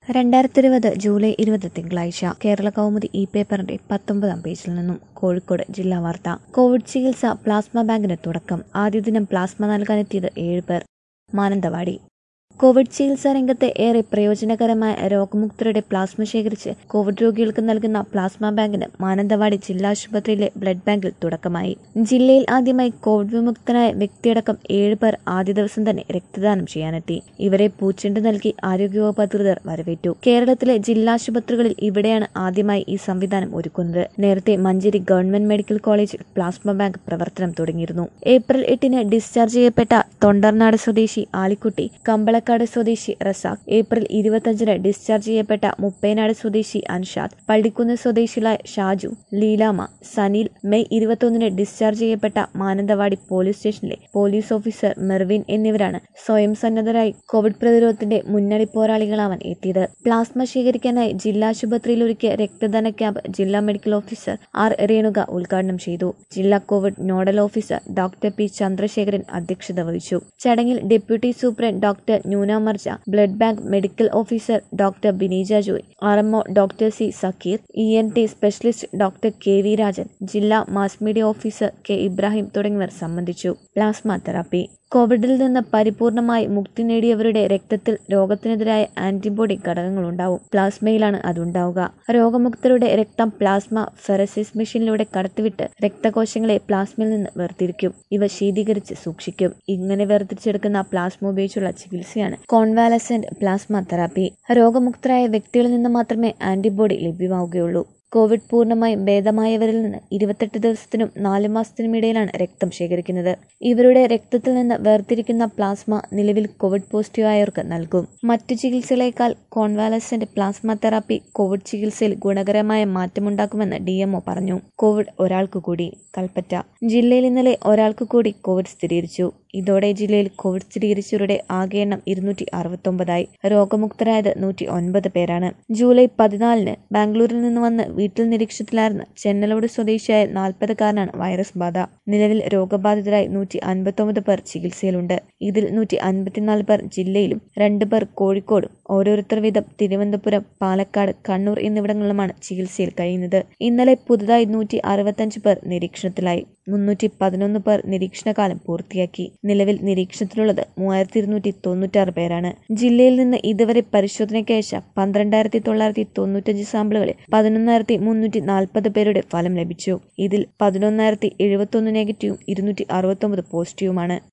രണ്ടായിരത്തി ഇരുപത് ജൂലൈ ഇരുപത് തിങ്കളാഴ്ച കേരള കൗമുദി ഇ പേപ്പറിന്റെ പത്തൊമ്പതാം പേജിൽ നിന്നും കോഴിക്കോട് ജില്ലാ വാർത്ത കോവിഡ് ചികിത്സ പ്ലാസ്മ ബാങ്കിന് തുടക്കം ആദ്യ ദിനം പ്ലാസ്മ നൽകാനെത്തിയത് ഏഴ് പേർ മാനന്തവാടി കോവിഡ് ചികിത്സാ രംഗത്ത് ഏറെ പ്രയോജനകരമായ രോഗമുക്തരുടെ പ്ലാസ്മ ശേഖരിച്ച് കോവിഡ് രോഗികൾക്ക് നൽകുന്ന പ്ലാസ്മ ബാങ്കിന് മാനന്തവാടി ജില്ലാ ആശുപത്രിയിലെ ബ്ലഡ് ബാങ്കിൽ തുടക്കമായി ജില്ലയിൽ ആദ്യമായി കോവിഡ് വിമുക്തനായ വ്യക്തിയടക്കം ഏഴ് പേർ ആദ്യ ദിവസം തന്നെ രക്തദാനം ചെയ്യാനെത്തി ഇവരെ പൂച്ചെണ്ട് നൽകി ആരോഗ്യവകുപ്പ് അധികൃതർ വരവേറ്റു കേരളത്തിലെ ജില്ലാ ആശുപത്രികളിൽ ഇവിടെയാണ് ആദ്യമായി ഈ സംവിധാനം ഒരുക്കുന്നത് നേരത്തെ മഞ്ചേരി ഗവൺമെന്റ് മെഡിക്കൽ കോളേജിൽ പ്ലാസ്മ ബാങ്ക് പ്രവർത്തനം തുടങ്ങിയിരുന്നു ഏപ്രിൽ എട്ടിന് ഡിസ്ചാർജ് ചെയ്യപ്പെട്ട തൊണ്ടർനാട് സ്വദേശി ആലിക്കുട്ടി കമ്പള പാലക്കാട് സ്വദേശി റസാഖ് ഏപ്രിൽ ഇരുപത്തഞ്ചിന് ഡിസ്ചാർജ് ചെയ്യപ്പെട്ട മുപ്പേനാട് സ്വദേശി അൻഷാദ് പള്ളിക്കുന്ന് സ്വദേശികളായ ഷാജു ലീലാമ സനിൽ മെയ് ഇരുപത്തൊന്നിന് ഡിസ്ചാർജ് ചെയ്യപ്പെട്ട മാനന്തവാടി പോലീസ് സ്റ്റേഷനിലെ പോലീസ് ഓഫീസർ മെർവിൻ എന്നിവരാണ് സ്വയം സന്നദ്ധരായി കോവിഡ് പ്രതിരോധത്തിന്റെ മുന്നണി പോരാളികളാവാൻ എത്തിയത് പ്ലാസ്മ ശേഖരിക്കാനായി ജില്ലാ ആശുപത്രിയിൽ ഒരുക്കിയ രക്തദാന ക്യാമ്പ് ജില്ലാ മെഡിക്കൽ ഓഫീസർ ആർ രേണുക ഉദ്ഘാടനം ചെയ്തു ജില്ലാ Covid nodal officer doctor P Chandrasekharan അധ്യക്ഷത വഹിച്ചു ചടങ്ങിൽ deputy superintendent doctor Nuna Marja blood bank medical officer doctor Bineeja Joy R MO doctor C Sakkeer E N T specialist doctor K V Rajan ജില്ലാ mass media officer K Ibrahim തുടങ്ങിയവർ സംബന്ധിച്ചു plasma therapy കോവിഡിൽ നിന്ന് പരിപൂർണമായി മുക്തി നേടിയവരുടെ രക്തത്തിൽ രോഗത്തിനെതിരായ ആന്റിബോഡി ഘടകങ്ങളുണ്ടാവും പ്ലാസ്മയിലാണ് അതുണ്ടാവുക രോഗമുക്തരുടെ രക്തം പ്ലാസ്മ ഫെറസിസ് മെഷീനിലൂടെ കടത്തിവിട്ട് രക്തകോശങ്ങളെ പ്ലാസ്മയിൽ നിന്ന് വേർതിരിക്കും ഇവ ശീതീകരിച്ച് സൂക്ഷിക്കും ഇങ്ങനെ വേർതിരിച്ചെടുക്കുന്ന പ്ലാസ്മ ഉപയോഗിച്ചുള്ള ചികിത്സയാണ് കോൺവാലസെന്റ് പ്ലാസ്മ തെറാപ്പി രോഗമുക്തരായ വ്യക്തികളിൽ നിന്ന് മാത്രമേ ആന്റിബോഡി ലഭ്യമാവുകയുള്ളൂ കോവിഡ് പൂർണ്ണമായും ഭേദമായവരിൽ നിന്ന് ഇരുപത്തെട്ട് ദിവസത്തിനും നാല് മാസത്തിനും ഇടയിലാണ് രക്തം ശേഖരിക്കുന്നത് ഇവരുടെ രക്തത്തിൽ നിന്ന് വേർതിരിക്കുന്ന പ്ലാസ്മ നിലവിൽ കോവിഡ് പോസിറ്റീവ് ആയവർക്ക് നൽകും മറ്റു ചികിത്സകളേക്കാൾ കോൺവാലസെന്റ് പ്ലാസ്മ തെറാപ്പി കോവിഡ് ചികിത്സയിൽ ഗുണകരമായ മാറ്റമുണ്ടാക്കുമെന്ന് ഡി എംഒ പറഞ്ഞു കോവിഡ് ഒരാൾക്ക് കൂടി കൽപ്പറ്റ ജില്ലയിൽ ഇന്നലെ ഒരാൾക്ക് കൂടി കോവിഡ് സ്ഥിരീകരിച്ചു ഇതോടെ ജില്ലയിൽ കോവിഡ് സ്ഥിരീകരിച്ചവരുടെ ആകെ എണ്ണം ഇരുന്നൂറ്റി അറുപത്തൊമ്പതായി രോഗമുക്തരായത് നൂറ്റി ഒൻപത് പേരാണ് ജൂലൈ പതിനാലിന് ബാംഗ്ലൂരിൽ നിന്ന് വന്ന് വീട്ടിൽ നിരീക്ഷണത്തിലായിരുന്ന ചെന്നലോട് സ്വദേശിയായ നാൽപ്പതുകാരനാണ് വൈറസ് ബാധ നിലവിൽ രോഗബാധിതരായി നൂറ്റി അൻപത്തൊമ്പത് പേർ ചികിത്സയിലുണ്ട് ഇതിൽ നൂറ്റി അൻപത്തിനാല് പേർ ജില്ലയിലും രണ്ട് പേർ കോഴിക്കോടും ഓരോരുത്തർ വീതം തിരുവനന്തപുരം പാലക്കാട് കണ്ണൂർ എന്നിവിടങ്ങളിലുമാണ് ചികിത്സയിൽ കഴിയുന്നത് ഇന്നലെ പുതുതായി നൂറ്റി അറുപത്തഞ്ച് പേർ നിരീക്ഷണത്തിലായി മുന്നൂറ്റി പതിനൊന്ന് പേർ നിരീക്ഷണകാലം പൂർത്തിയാക്കി നിലവിൽ നിരീക്ഷണത്തിലുള്ളത് മൂവായിരത്തി ഇരുന്നൂറ്റി തൊണ്ണൂറ്റാറ് പേരാണ് ജില്ലയിൽ നിന്ന് ഇതുവരെ പരിശോധനയ്ക്ക് അയച്ച പന്ത്രണ്ടായിരത്തി തൊള്ളായിരത്തി തൊണ്ണൂറ്റഞ്ച് സാമ്പിളുകളിൽ പതിനൊന്നായിരത്തി മുന്നൂറ്റി നാൽപ്പത് പേരുടെ ഫലം ലഭിച്ചു ഇതിൽ പതിനൊന്നായിരത്തി എഴുപത്തൊന്ന് നെഗറ്റീവും ഇരുന്നൂറ്റി അറുപത്തൊമ്പത് പോസിറ്റീവുമാണ്